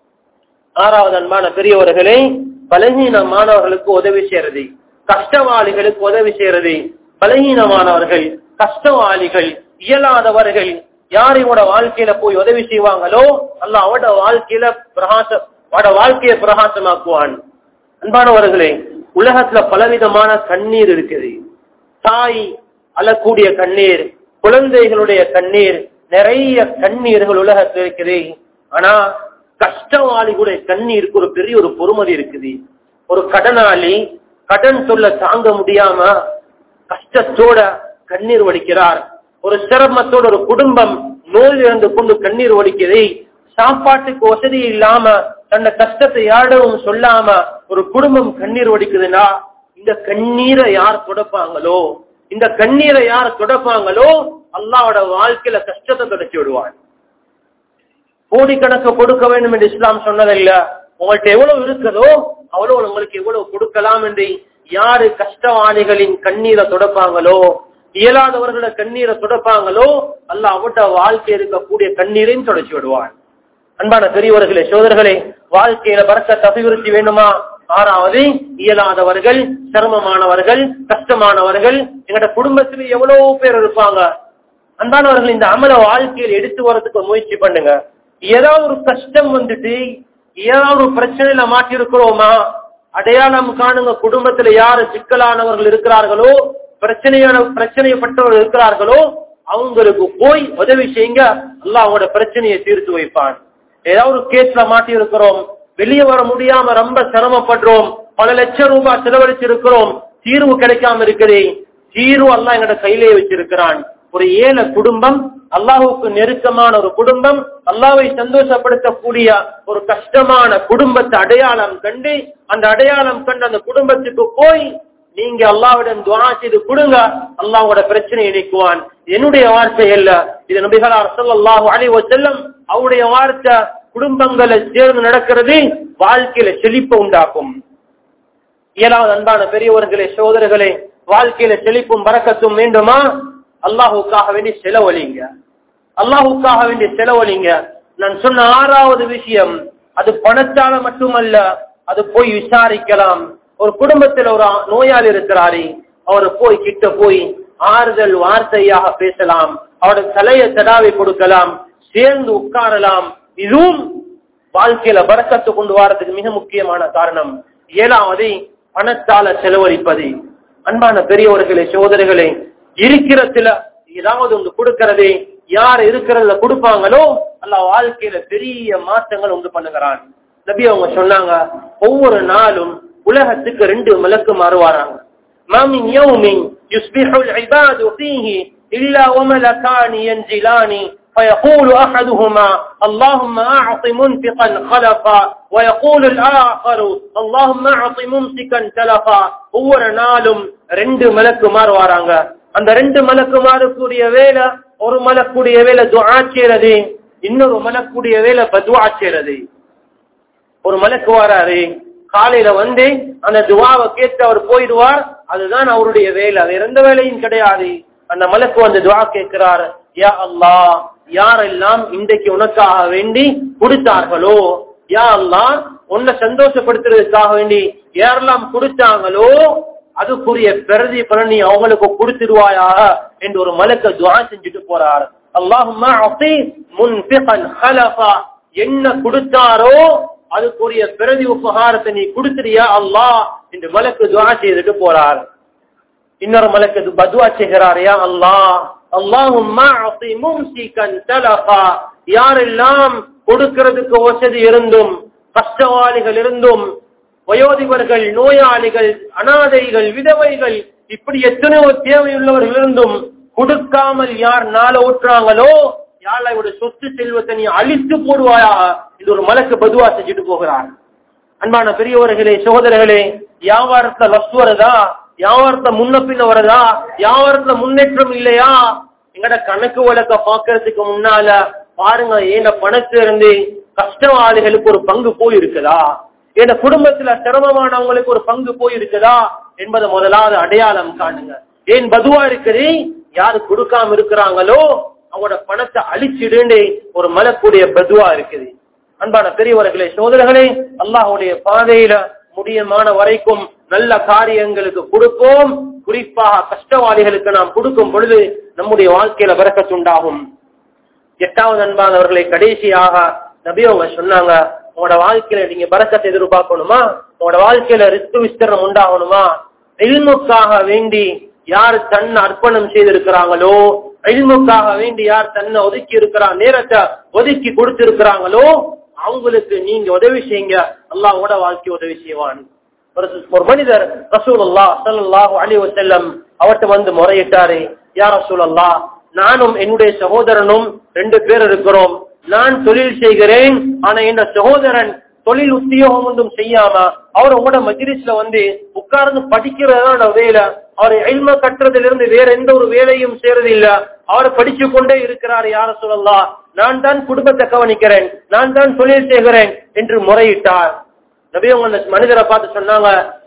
ஆறாவது அன்பான பெரியவர்களே பலகீனமானவர்களுக்கு உதவி செய்யறது கஷ்டவாளிகளுக்கு உதவி செய்யறது பலகீனமானவர்கள் கஷ்டவாளிகள் இயலாதவர்கள் யார் இவனோட வாழ்க்கையில போய் உதவி செய்வாங்களோ அல்ல அவட வாழ்க்கையில பிரகாச அவட வாழ்க்கையை பிரகாசமாக்குவான் அன்பானவர்களே உலகத்துல பலவிதமான கண்ணீர் இருக்குது தாய் அழக்கூடிய கண்ணீர் குழந்தைகளுடைய கண்ணீர் நிறைய கண்ணீர்கள் உலகத்தில் இருக்குது ஆனா கஷ்டவாளிகளுடைய கண்ணீருக்கு ஒரு பெரிய ஒரு பொறுமதி இருக்குது ஒரு கடனாளி கடன் சொல்ல தாங்க முடியாம கஷ்டத்தோட கண்ணீர் வடிக்கிறார் ஒரு சிரமத்தோட ஒரு குடும்பம் நோயில் இருந்து கொண்டு கண்ணீர் வடிக்குது சாப்பாட்டுக்கு வசதி இல்லாம தன்னை கஷ்டத்தை யாரிடவும் சொல்லாம ஒரு குடும்பம் கண்ணீர் வடிக்குதுன்னா இந்த கண்ணீரை யார் துடைப்பாங்களோ இந்த கண்ணீரை யார் துடைப்பாங்களோ அல்லாவோட வாழ்க்கையில கஷ்டத்தை தொடச்சி விடுவான் கோடிக்கணக்கு கொடுக்க வேண்டும் என்று இஸ்லாம் சொன்னதில்ல உங்கள்ட்ட எவ்வளவு இருக்குதோ அவ்வளவு உங்களுக்கு எவ்வளவு கொடுக்கலாம் என்று யாரு கஷ்டவாளிகளின் கண்ணீரை துடைப்பாங்களோ இயலாதவர்கள கண்ணீரை துடைப்பாங்களோ அல்ல அவட்ட வாழ்க்கை இருக்கக்கூடிய கண்ணீரையும் தொடச்சி விடுவான் அன்பான பெரியவர்களே சோதர்களே வாழ்க்கையில பறக்க அபிவிருத்தி வேண்டுமா ஆறாவது இயலாதவர்கள் சிரமமானவர்கள் கஷ்டமானவர்கள் எங்கட குடும்பத்துல எவ்வளவு பேர் இருப்பாங்க அன்பானவர்கள் இந்த அமல வாழ்க்கையில் எடுத்து வரதுக்கு முயற்சி பண்ணுங்க ஏதாவது ஒரு கஷ்டம் வந்துட்டு ஏதாவது ஒரு பிரச்சனையில மாட்டி இருக்கிறோமா அடையாளம் காணுங்க குடும்பத்துல யாரு சிக்கலானவர்கள் இருக்கிறார்களோ பிரச்சனையான பிரச்சனைப்பட்டவர்கள் இருக்கிறார்களோ அவங்களுக்கு போய் உதவி செய்யுங்க அல்லாஹ் அவங்களோட பிரச்சனையை தீர்த்து வைப்பான் ஏதாவது ஒரு கேஸ்ல மாட்டி இருக்கிறோம் வெளியே வர முடியாம ரொம்ப சிரமப்படுறோம் பல லட்சம் ரூபாய் செலவழிச்சிருக்கிறோம் தீர்வு கிடைக்காம இருக்குது தீர்வு அல்லாஹ் எங்கட கையிலே வச்சிருக்கிறான் ஒரு ஏழை குடும்பம் அல்லாஹுக்கு நெருக்கமான ஒரு குடும்பம் அல்லாவை சந்தோஷப்படுத்தக்கூடிய ஒரு கஷ்டமான குடும்பத்தை அடையாளம் கண்டு அந்த அடையாளம் கண்டு அந்த குடும்பத்துக்கு போய் நீங்க அல்லாவிடம் துவா செய்து கொடுங்க அல்லாவோட பிரச்சனையை நீக்குவான் என்னுடைய வார்த்தை அல்ல இது நபிகளார் ஸல்லல்லாஹு அலைஹி வஸல்லம் அவருடைய வார்த்தை குடும்பங்களை சேர்ந்து நடக்கிறது வாழ்க்கையில செழிப்பை உண்டாக்கும் ஏழாவது அன்பான பெரியவர்களே சோதரர்களே வாழ்க்கையில செழிப்பும் பறக்கத்தும் வேண்டுமா அல்லாஹுக்காக வேண்டி செலவழிங்க அல்லாஹுக்காக வேண்டி செலவழிங்க நான் சொன்ன ஆறாவது விஷயம் அது பணத்தால மட்டுமல்ல அது போய் விசாரிக்கலாம் ஒரு குடும்பத்தில் ஒரு நோயாளி இருக்கிறாரு அவரை போய் கிட்ட போய் ஆறுதல் வார்த்தையாக பேசலாம் அவருடைய தலையை தடாவி கொடுக்கலாம் சேர்ந்து உட்காரலாம் இதுவும் வாழ்க்கையில பறக்கத்து கொண்டு வரதுக்கு மிக முக்கியமான காரணம் ஏழாவது பணத்தால செலவழிப்பது அன்பான பெரியவர்களே சோதரிகளே இருக்கிறதுல ஏதாவது ஒன்று கொடுக்கறதே யார் இருக்கிறதுல கொடுப்பாங்களோ அல்ல வாழ்க்கையில பெரிய மாற்றங்கள் உண்டு பண்ணுகிறான் நபி அவங்க சொன்னாங்க ஒவ்வொரு நாளும் உலகத்துக்கு ரெண்டு மலக்கு மாறுவாராங்க மாமின் யௌமின் யுஸ்பிஹுல் இபாது ஃபீஹி இல்லா வமலகானி யன்ஜிலானி فيقول أحدهما اللهم أعط منفقا خلفا ويقول الآخر اللهم أعط ممسكا تلفا ஒவ்வொரு நாளும் ரெண்டு மலக்குமார் வராங்க அந்த ரெண்டு மலக்குமாருக்குரிய வேலை ஒரு மலக்குடைய வேலை துஆ செய்யறது இன்னொரு மலக்குடைய வேலை பதுவா செய்யறது ஒரு மலக்கு வராரு காலையில வந்து அந்த துவாவை கேட்டு அவர் போயிடுவார் அதுதான் அவருடைய வேலை வேற எந்த வேலையும் கிடையாது அந்த மலக்கு வந்து துவா கேட்கிறார் யா அல்லா யாரெல்லாம் இன்றைக்கு உனக்காக வேண்டி கொடுத்தார்களோ யா அல்லா உன்னை சந்தோஷப்படுத்துறதுக்காக வேண்டி யாரெல்லாம் கொடுத்தாங்களோ அதுக்குரிய பிரதி பலனி அவங்களுக்கு கொடுத்துருவாயாக என்று ஒரு மலக்க துவா செஞ்சுட்டு போறார் அல்லாஹுமா முன்பிகன் ஹலஃபா என்ன கொடுத்தாரோ அதுக்குரிய பிரதி உபகாரத்தை நீ கொடுத்துறியா அல்லாஹ் என்று மலக்கு துவா செய்துட்டு போறார் இன்னொரு மலக்கு பதுவா செய்கிறார் யா அல்லாஹ் அல்லாஹும்மா மும்சிகன் தலஃபா யாரெல்லாம் கொடுக்கிறதுக்கு வசதி இருந்தும் கஷ்டவாளிகள் இருந்தும் வயோதிபர்கள் நோயாளிகள் அனாதைகள் விதவைகள் இப்படி எத்தனையோ தேவையுள்ளவர்கள் இருந்தும் கொடுக்காமல் யார் நாள ஊற்றுறாங்களோ யாரோட சொத்து செல்வத்தை நீ அழித்து போடுவாயா இது ஒரு மலக்கு பதுவா செஞ்சுட்டு போகிறார் அன்பான பெரியவர்களே சகோதரர்களே வியாபாரத்துல லஸ் வருதா வியாபாரத்துல முன்ன பின்ன வருதா வியாபாரத்துல முன்னேற்றம் இல்லையா எங்கட கணக்கு வழக்க பாக்குறதுக்கு முன்னால பாருங்க ஏன பணத்துல இருந்து கஷ்டவாளிகளுக்கு ஒரு பங்கு போய் இருக்குதா என் குடும்பத்துல சிரமமானவங்களுக்கு ஒரு பங்கு போய் இருக்குதா என்பதை முதலாவது அடையாளம் காணுங்க ஏன் பதுவா இருக்குது யாரு கொடுக்காம இருக்கிறாங்களோ அவங்களோட பணத்தை அழிச்சிடுன்னு ஒரு மலக்குடைய பதுவா இருக்குது அன்பான பெரியவர்களே சோதரர்களே அல்லாஹுடைய பாதையில முடியமான வரைக்கும் நல்ல காரியங்களுக்கு கொடுப்போம் குறிப்பாக கஷ்டவாளிகளுக்கு நாம் கொடுக்கும் பொழுது நம்முடைய வாழ்க்கையில விறக்கத்துண்டாகும் எட்டாவது அன்பானவர்களை கடைசியாக நபி அவங்க சொன்னாங்க உங்களோட வாழ்க்கையில நீங்க பறக்கத்தை எதிர்பார்க்கணுமா உங்களோட வாழ்க்கையில ரிஸ்க் விஸ்தரம் உண்டாகணுமா எல்முக்காக வேண்டி யார் தன்னை அர்ப்பணம் செய்திருக்கிறாங்களோ எல்முக்காக வேண்டி யார் தன்னை ஒதுக்கி இருக்கிறா நேரத்தை ஒதுக்கி கொடுத்திருக்கிறாங்களோ அவங்களுக்கு நீங்க உதவி செய்யுங்க அல்லாஹோட வாழ்க்கை உதவி செய்வான் ஒரு மனிதர் ரசூல் அல்லா சல்லாஹூ அலி வசல்லம் அவர்கிட்ட வந்து முறையிட்டாரு யார் ரசூல் அல்லா நானும் என்னுடைய சகோதரனும் ரெண்டு பேர் இருக்கிறோம் நான் தொழில் செய்கிறேன் ஆனா என் சகோதரன் தொழில் உத்தியோகம் ஒன்றும் செய்யாம அவர் உங்களோட மஜிரிஸ்ல வந்து உட்கார்ந்து படிக்கிறதான வேலை அவர் எல்ம கட்டுறதுல இருந்து வேற எந்த ஒரு வேலையும் செய்யறது இல்ல அவர் படிச்சு கொண்டே இருக்கிறார் யார சொல்லலாம் நான் தான் குடும்பத்தை கவனிக்கிறேன் நான் தான் தொழில் செய்கிறேன் என்று முறையிட்டார் நபியவங்க அந்த மனிதரை பார்த்து சொன்னாங்க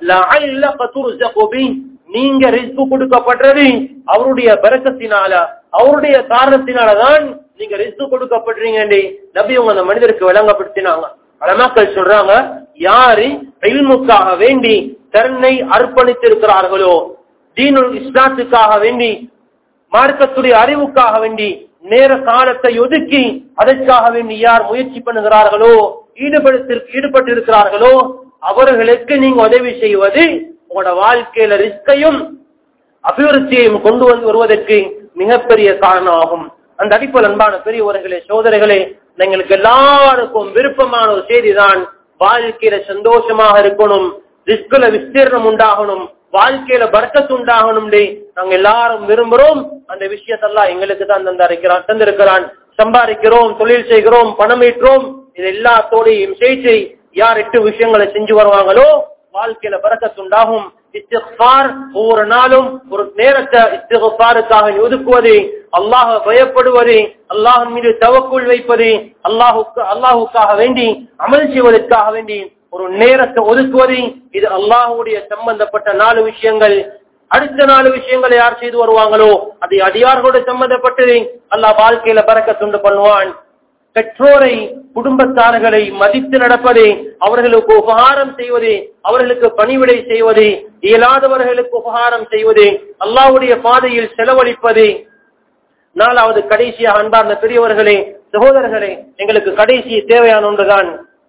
நீங்க ரிஸ்கு கொடுக்கப்படுறது அவருடைய பரக்கத்தினால அவருடைய காரணத்தினாலதான் நீங்க ரிஸ்கு கொடுக்கப்படுறீங்க நபியவங்க அந்த மனிதருக்கு விளங்கப்படுத்தினாங்க அலமாக்கள் சொல்றாங்க யாரு இல்முக்காக வேண்டி தன்னை அர்ப்பணித்திருக்கிறார்களோ தீனுல் இஸ்லாத்துக்காக வேண்டி மார்க்கத்துடைய அறிவுக்காக வேண்டி நேர காலத்தை ஒதுக்கி அதற்காக வேண்டி யார் முயற்சி பண்ணுகிறார்களோ ஈடுபடுத்தி ஈடுபட்டிருக்கிறார்களோ அவர்களுக்கு நீங்க உதவி செய்வது உங்களோட வாழ்க்கையில ரிஸ்கையும் அபிவிருத்தியையும் கொண்டு வந்து வருவதற்கு மிகப்பெரிய காரணம் ஆகும் அந்த அடிப்படை அன்பான பெரியவர்களே சோதனைகளே எங்களுக்கு எல்லாருக்கும் விருப்பமான ஒரு செய்திதான் வாழ்க்கையில சந்தோஷமாக இருக்கணும் ரிஸ்குல விஸ்தீர்ணம் உண்டாகணும் வாழ்க்கையில பறக்கத்து உண்டாகணும் நாங்க எல்லாரும் விரும்புறோம் அந்த விஷயத்தெல்லாம் எங்களுக்கு தான் தந்திருக்கிறான் தந்திருக்கிறான் சம்பாதிக்கிறோம் தொழில் செய்கிறோம் பணம் ஈற்றோம் இது எல்லாத்தோடையும் செய்து யார் எட்டு விஷயங்களை செஞ்சு வருவாங்களோ வாழ்க்கையில பறக்கத்து உண்டாகும் இஸ்திஃபார் ஒவ்வொரு நாளும் ஒரு நேரத்தை இஸ்திஃபாருக்காக ஒதுக்குவது அல்லாஹ் பயப்படுவது அல்லாஹ் மீது தவக்குள் வைப்பது அல்லாஹுக்கு அல்லாஹுக்காக வேண்டி அமல் செய்வதற்காக வேண்டி ஒரு நேரத்தை ஒதுக்குவது இது அல்லாஹுடைய சம்பந்தப்பட்ட நாலு விஷயங்கள் அடுத்த நாலு விஷயங்களை யார் செய்து வருவாங்களோ அது அடியார்களோட சம்பந்தப்பட்டது அல்லாஹ் வாழ்க்கையில பறக்க துண்டு பண்ணுவான் பெற்றோரை குடும்பத்தார்களை மதித்து நடப்பது அவர்களுக்கு உபகாரம் செய்வது அவர்களுக்கு பணிவிடை செய்வது இயலாதவர்களுக்கு உபகாரம் செய்வது அல்லாவுடைய பாதையில் செலவழிப்பது நாலாவது கடைசியாக அன்பார்ந்த பெரியவர்களே சகோதரர்களே எங்களுக்கு கடைசி தேவையான ஒன்றுதான்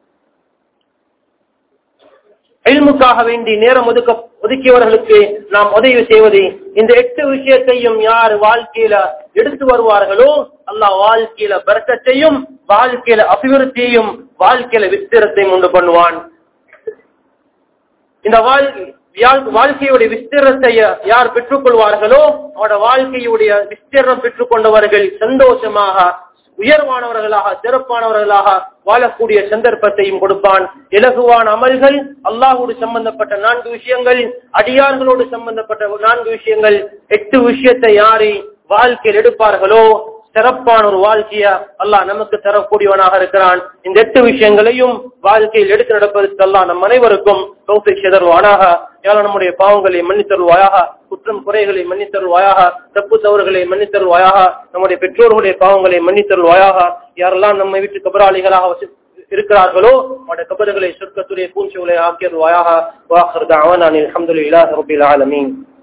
எல்முக்காக வேண்டி நேரம் ஒதுக்க ஒதுக்கியவர்களுக்கு நாம் உதவி செய்வது இந்த எட்டு விஷயத்தையும் யார் வாழ்க்கையில எடுத்து வருவார்களோ அல்லாஹ் வாழ்க்கையில பறக்கத்தையும் வாழ்க்கையில அபிவிருத்தியையும் வாழ்க்கையில விஸ்திரத்தையும் உண்டு பண்ணுவான் இந்த வாழ்க்கையுடைய விஸ்திரத்தை யார் பெற்றுக்கொள்வார்களோ அவரோட வாழ்க்கையுடைய விஸ்திரம் பெற்றுக்கொண்டவர்கள் சந்தோஷமாக உயர்வானவர்களாக சிறப்பானவர்களாக வாழக்கூடிய சந்தர்ப்பத்தையும் கொடுப்பான் இலகுவான அமல்கள் அல்லாஹோடு சம்பந்தப்பட்ட நான்கு விஷயங்கள் அடியார்களோடு சம்பந்தப்பட்ட நான்கு விஷயங்கள் எட்டு விஷயத்தை யாரை வாழ்க்கையில் எடுப்பார்களோ சிறப்பான ஒரு வாழ்க்கைய அல்லாஹ் நமக்கு தரக்கூடியவனாக இருக்கிறான் இந்த எட்டு விஷயங்களையும் வாழ்க்கையில் எடுத்து நடப்பதற்கு அல்லாஹ் நம் அனைவருக்கும் தௌஃபிக் செய்தருவானாக யாழ் நம்முடைய பாவங்களை மன்னித்தருவாயாக குற்றம் குறைகளை மன்னித்தருவாயாக தப்பு தவறுகளை மன்னித்தருவாயாக நம்முடைய பெற்றோர்களுடைய பாவங்களை மன்னித்தருவாயாக யாரெல்லாம் நம்மை வீட்டு கபராளிகளாக வசி இருக்கிறார்களோ அவருடைய கபறுகளை சொர்க்கத்துடைய பூஞ்சோலை ஆக்கியருவாயாக வாஹர் தாவான் அலமதுல்லாஹ் ரபில் ஆலமீன்